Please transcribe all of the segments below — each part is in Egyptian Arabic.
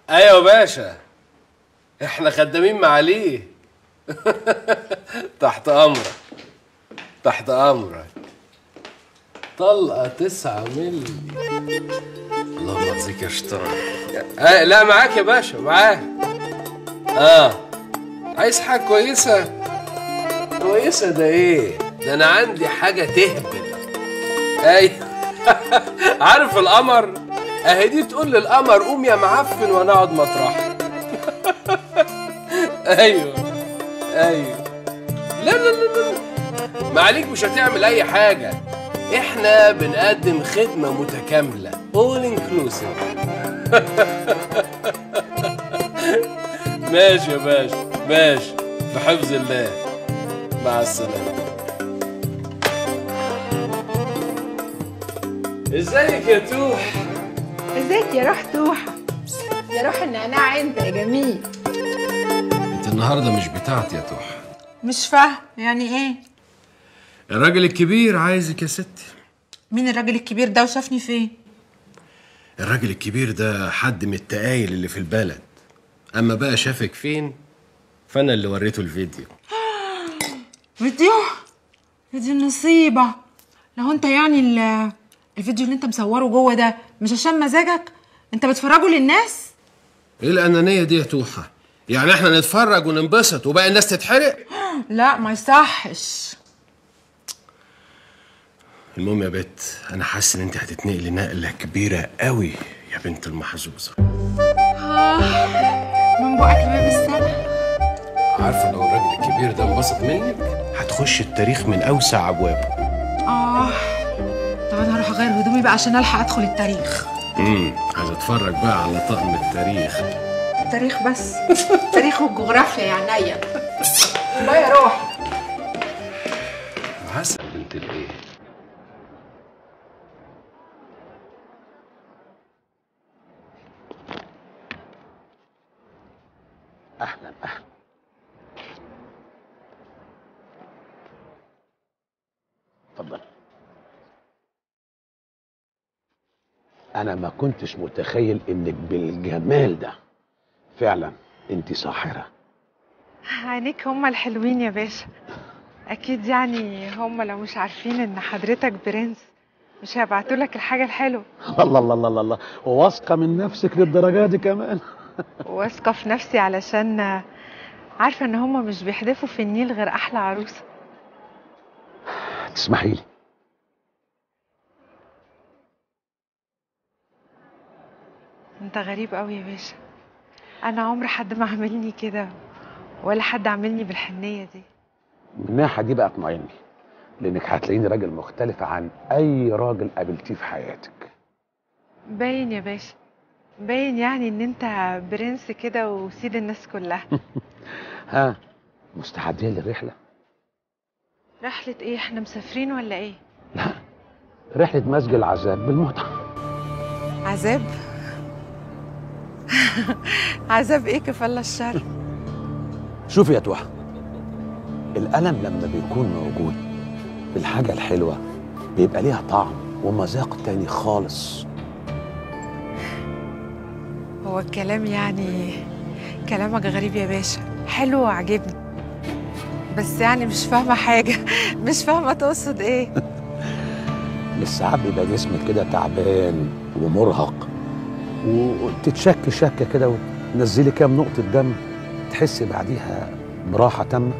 ايوه يا باشا احنا خدامين معاليه تحت امرك تحت امرك طلقه تسعة ملي اللهم اجزيك يا شيطان آه لا معاك يا باشا معاك اه عايز حاجه كويسه كويسه ده ايه ده انا عندي حاجه تهبل اي عارف القمر اهي دي تقول للقمر قوم يا معفن وانا اقعد مطرحك ايوه ايوه لا لا لا لا معاليك مش هتعمل اي حاجه احنا بنقدم خدمه متكامله all inclusive ماشي يا باشا ماشي في حفظ الله مع السلامه ازيك يا توح ازيك يا روح توحة يا روح النعناع انت يا جميل انت النهارده مش بتاعتي يا توح مش فاهم يعني ايه الراجل الكبير عايزك يا ستي مين الراجل الكبير ده وشافني فين الراجل الكبير ده حد من التقايل اللي في البلد اما بقى شافك فين فانا اللي وريته الفيديو فيديو دي النصيبة لو انت يعني ال- الفيديو اللي انت مصوره جوه ده مش عشان مزاجك انت بتفرجه للناس ايه الانانيه دي يا توحه يعني احنا نتفرج وننبسط وباقي الناس تتحرق لا ما يصحش المهم يا بت انا حاسس ان انت هتتنقلي نقله كبيره قوي يا بنت المحظوظه من بقك لباب السما عارفه لو الراجل الكبير ده انبسط منك هتخش التاريخ من اوسع ابوابه اه طب انا هروح اغير هدومي بقى عشان الحق ادخل التاريخ امم عايز اتفرج بقى على طقم التاريخ التاريخ بس التاريخ والجغرافيا يا عينيا باي يا روح عسل بنت الايه اهلا اهلا اتفضل انا ما كنتش متخيل انك بالجمال ده فعلا انت ساحره عينيك هما الحلوين يا باشا اكيد يعني هما لو مش عارفين ان حضرتك برنس مش هيبعتوا لك الحاجه الحلوه الله الله الله الله واثقه من نفسك للدرجه دي كمان واثقه في نفسي علشان عارفه ان هما مش بيحدفوا في النيل غير احلى عروسه تسمحي لي انت غريب قوي يا باشا انا عمر حد ما عملني كده ولا حد عاملني بالحنيه دي من الناحيه دي بقى اطمئني لانك هتلاقيني راجل مختلف عن اي راجل قابلتيه في حياتك باين يا باشا باين يعني ان انت برنس كده وسيد الناس كلها ها مستعدين للرحله رحله ايه احنا مسافرين ولا ايه لا رحله مسج العذاب بالمتعه عذاب عذاب ايه كفالة الشر شوفي يا توحة الألم لما بيكون موجود الحاجة الحلوة بيبقى ليها طعم ومذاق تاني خالص هو الكلام يعني كلامك غريب يا باشا حلو وعجبني بس يعني مش فاهمة حاجة مش فاهمة تقصد ايه ساعات بيبقى جسمك كده تعبان ومرهق وتتشك شكة كده وتنزلي كام نقطة دم تحسي بعديها براحة تامة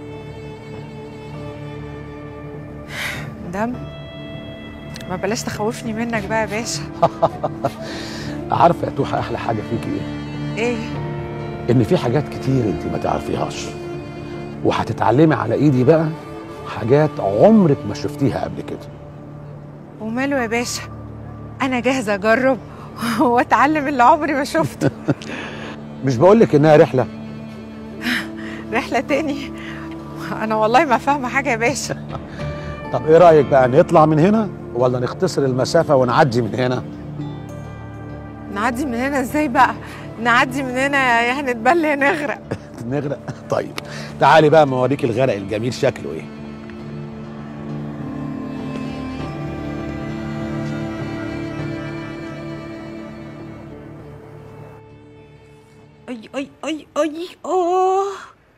دم ما بلاش تخوفني منك بقى يا باشا عارفة يا توحة أحلى حاجة فيكي إيه؟ ايه إن في حاجات كتير أنت ما تعرفيهاش وهتتعلمي على إيدي بقى حاجات عمرك ما شفتيها قبل كده وماله يا باشا انا جاهزة اجرب واتعلم اللي عمري ما شفته مش بقولك إنها رحلة رحلة تاني انا والله ما فاهمة حاجة يا باشا طب إيه رأيك بقى نطلع من هنا ولا نختصر المسافة ونعدي من هنا؟ نعدي من هنا ازاي بقى نعدي من هنا يا هنتبل يا نغرق نغرق طيب تعالي بقى ما اوريك الغرق الجميل شكله ايه اي اي اي اي اه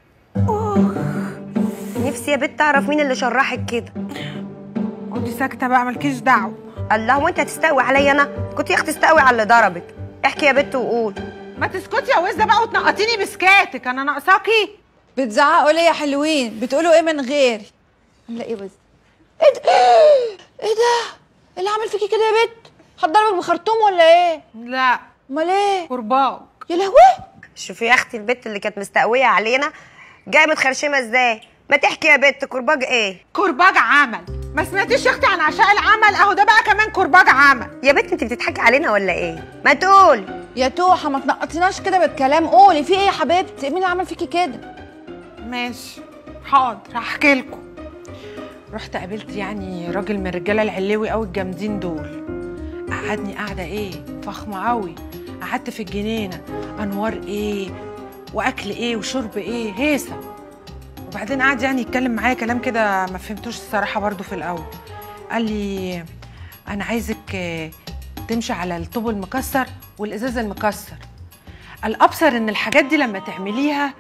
نفسي يا بنت اعرف مين اللي شرحك كده اقعدي ساكته بقى مالكيش دعوه الله وانت هتستقوي عليا انا كنت يا اختي تستقوي على اللي ضربك احكي يا بنت وقول ما تسكتي يا وزه بقى وتنقطيني بسكاتك انا ناقصاكي بتزعقوا ليه يا حلوين بتقولوا ايه من غيري عامله ايه بس ايه ده ايه ده إيه اللي عامل فيكي كده يا بت هتضربك بخرطوم ولا ايه لا امال ايه كرباج يا لهوي شوفي يا اختي البت اللي كانت مستقويه علينا جايه متخرشمه ازاي ما تحكي يا بنت كرباج ايه كرباج عمل ما سمعتيش يا اختي عن عشاء العمل اهو ده بقى كمان كرباج عمل يا بنت انت بتضحكي علينا ولا ايه ما تقول يا توحه ما تنقطيناش كده بالكلام قولي في ايه يا حبيبتي مين اللي عمل فيكي كده ماشي حاضر هحكي لكم رحت قابلت يعني راجل من الرجاله العلوي قوي الجامدين دول قعدني قاعده ايه فخمه قوي قعدت في الجنينه انوار ايه واكل ايه وشرب ايه هيصه وبعدين قعد يعني يتكلم معايا كلام كده ما فهمتوش الصراحه برضو في الاول قال لي انا عايزك آه، تمشي على الطوب المكسر والازاز المكسر الابصر ان الحاجات دي لما تعمليها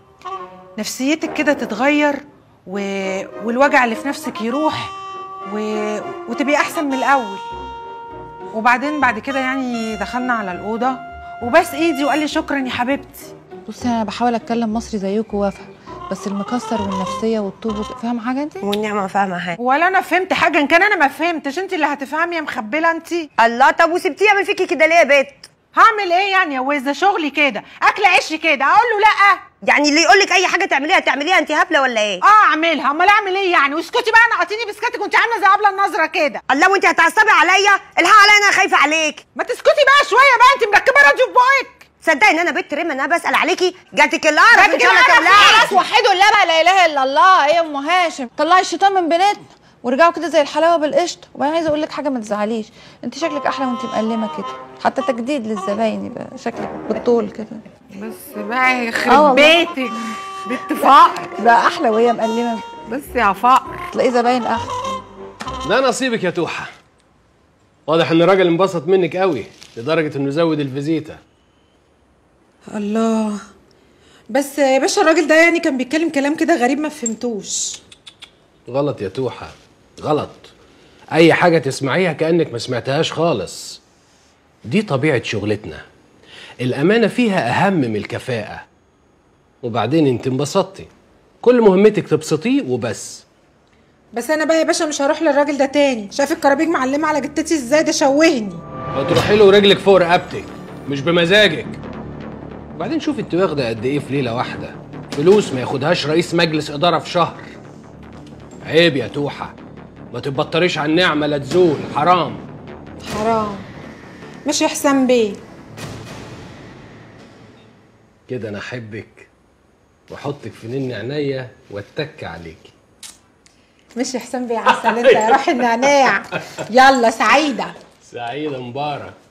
نفسيتك كده تتغير و... والوجع اللي في نفسك يروح و... وتبقي احسن من الاول وبعدين بعد كده يعني دخلنا على الاوضه وبس ايدي وقال لي شكرا يا حبيبتي بصي انا بحاول اتكلم مصري زيكم وافهم بس المكسر والنفسيه والطوب وك- فاهم حاجه انت والنعمه فاهمه حاجه ولا انا فهمت حاجه ان كان انا ما فهمتش انت اللي هتفهمي يا مخبله انت الله طب وسبتيه يعمل فيكي كده ليه يا بنت هعمل ايه يعني يا وزه شغلي كده اكل عيشي كده اقول له لا يعني اللي يقول لك اي حاجه تعمليها تعمليها انت هبله ولا ايه اه اعملها امال اعمل ايه يعني واسكتي بقى نقطيني بسكتك وانت عامله زي قبل النظره كده الله وانت هتعصبي عليا الحق عليا انا خايفه عليك ما تسكتي بقى شويه بقى انت مركبه راديو في بقك تصدقي ان انا بنت ريما انا بسال عليكي جاتك القرف ان جاتك شاء الله القرف تولعي خلاص وحدوا الله بقى لا اله الا الله ايه يا ام هاشم طلعي الشيطان من بيناتنا ورجعوا كده زي الحلاوه بالقشطه وبعدين عايزه اقول لك حاجه ما تزعليش انت شكلك احلى وانت مقلمه كده حتى تجديد للزباين يبقى شكلك بالطول كده بس بقى آه يخرب والله. بيتك بنت فقر بقى احلى وهي مقلمه بس يا فقر تلاقي زباين احلى ده نصيبك يا توحة واضح ان الراجل انبسط منك قوي لدرجة انه زود الفيزيتا الله بس يا باشا الراجل ده يعني كان بيتكلم كلام كده غريب ما فهمتوش غلط يا توحة غلط اي حاجة تسمعيها كأنك ما سمعتهاش خالص دي طبيعة شغلتنا الأمانة فيها أهم من الكفاءة وبعدين انت انبسطتي كل مهمتك تبسطيه وبس بس انا بقى يا باشا مش هروح للراجل ده تاني شايف الكرابيج معلمه على جتتي ازاي ده شوهني وتروحي له رجلك فوق رقبتك مش بمزاجك وبعدين شوف انت واخده قد ايه في ليله واحده فلوس ما ياخدهاش رئيس مجلس اداره في شهر عيب يا توحه ما تبطريش على النعمه لا تزول حرام حرام مش حسام بيه كده انا احبك واحطك في نن عينيا واتك عليكي مش حسام بيه عسل انت يا روح النعناع يلا سعيده سعيده مبارك